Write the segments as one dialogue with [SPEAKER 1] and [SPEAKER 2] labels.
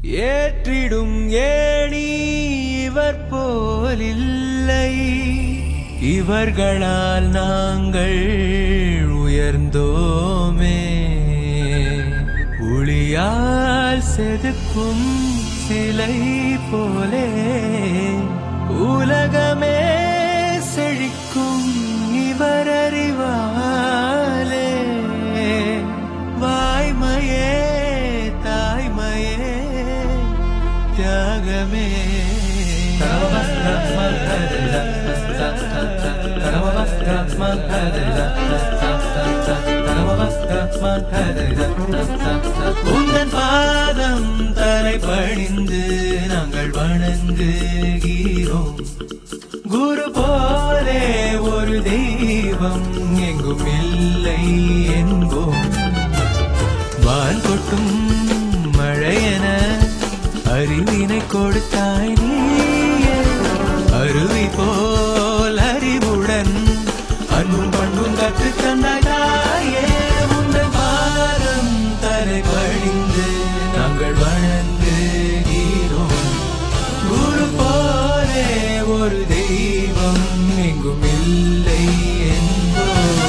[SPEAKER 1] ஏற்றிடும் ஏணி இவர் போலில்லை இவர்களால் நாங்கள் உயர்ந்தோமே ஒளியால் செதுக்கும் சிலை போலே உலகமே செழிக்கும் இவர் அறிவாலே வாய்மையே தாய்மையே தியாகமே உந்தன் பாதம் தலை பணிந்து நாங்கள் வணங்குகிறோம் குரு போலே ஒரு தெய்வம் எங்கும் இல்லை என்போம் வான் கொட்டும் மழையென அறிவினை கொடுத்தாய் நீயே அருவி போல் அறிவுடன் அன்பும் பண்பும் கற்று தந்தாயே உந்தன் பாரம் தரை பழிந்து நாங்கள் வணங்குகிறோம் குரு போலே ஒரு தெய்வம் எங்கும் இல்லை என்போம்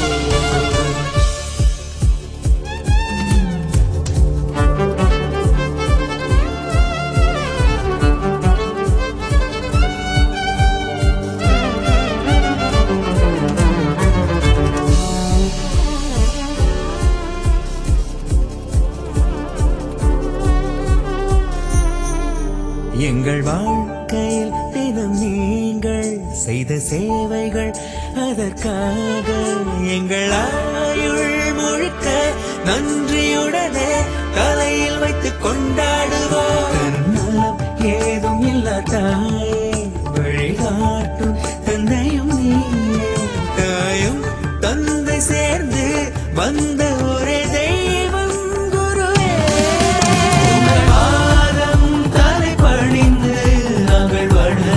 [SPEAKER 1] எங்கள் வாழ்க்கையில் தினம் நீங்கள் செய்த சேவைகள் அதற்காக எங்கள் ஆயுள் முழுக்க நன்றியுடனே தலையில் வைத்து கொண்டாடுவோம் நலம் ஏதும் இல்லா தாயே வழிகாட்டும் தந்தையும் நீயே தாயும் தந்தை சேர்ந்து வந்த ஒரே தெய்வம் குருவே உங்கள் பாதம் தலை பணிந்து நாங்கள்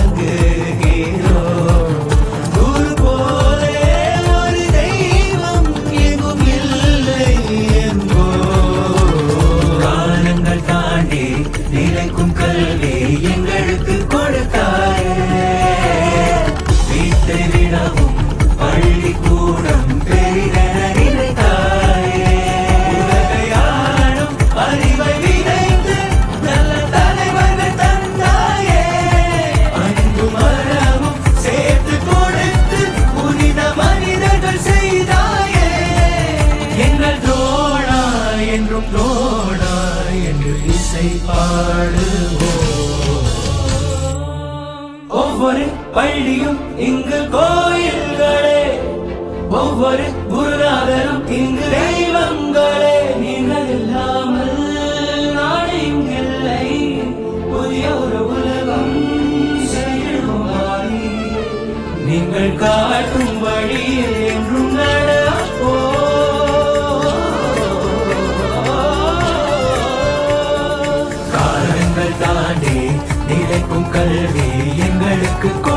[SPEAKER 1] வணங்குகிறோம் குரு போலே ஒரு தெய்வம் எங்கும் இல்லை என்போம் காலங்கள் தாண்டி நிலைக்கும் கல்வி எங்களுக்கு கொடுத்தாயே வீட்டை விடவும் பள்ளிக்கூடம் பெரிதென நினைத்தாயே உலகை ஆளும் அறிவை விதைத்து நல்ல தலைவர்கள் தந்தாயே அன்பும் அறமும் சேர்த்து கொடுத்து புனித மனிதர்கள் செய்தாயே எங்கள் தோழா என்றும் தோழா என்று இசை பாடுவோம் ஒவ்வொரு பள்ளியும் இங்கு கோயில்களே ஒவ்வொரு குருநாதரும் இங்கு தெய்வங்களே நீங்கள் இல்லாமல் நாடு இங்கில்லை புதிய ஒரு உலகம் செழிடுமாறி நீங்கள் காட்டும் வழியில் என்றும் நடப்போம் காலங்கள் தாண்டி நிலைக்கும் கல்வி எங்களுக்கு